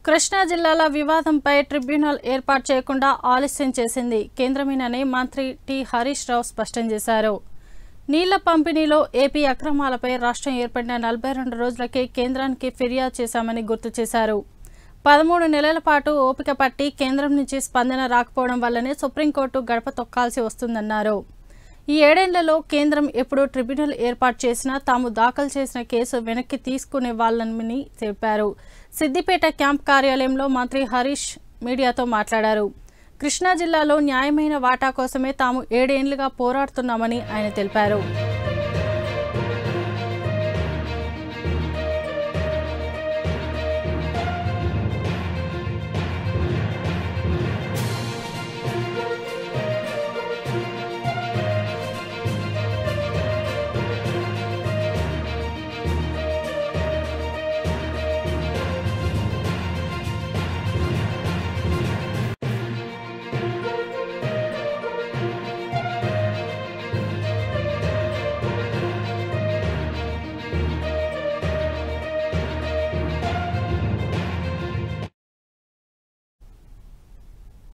కృష్ణా జిల్లాల వివాదంపై ట్రిబ్యునల్ ఏర్పాటు చేయకుండా ఆలస్యం చేసింది కేంద్రమేనని మంత్రి టి హరీష్ రావు స్పష్టం చేశారు నీళ్ల పంపిణీలో ఏపీ అక్రమాలపై రాష్ట్రం ఏర్పడిన నలభై రెండు రోజులకే కేంద్రానికి ఫిర్యాదు చేశామని గుర్తు చేశారు పదమూడు నెలల పాటు ఓపిక పట్టి కేంద్రం నుంచి స్పందన రాకపోవడం వల్లనే సుప్రీంకోర్టు గడప తొక్కాల్సి వస్తుందన్నారు ఈ ఏడేళ్లలో కేంద్రం ఎప్పుడు ట్రిబ్యునల్ ఏర్పాటు చేసినా తాము దాఖలు చేసిన కేసు వెనక్కి తీసుకునే వాళ్ళని తెలిపారు సిద్దిపేట క్యాంప్ కార్యాలయంలో మంత్రి హరీష్ మీడియాతో మాట్లాడారు కృష్ణా జిల్లాలో న్యాయమైన వాటా కోసమే తాము ఏడేండ్లుగా పోరాడుతున్నామని ఆయన తెలిపారు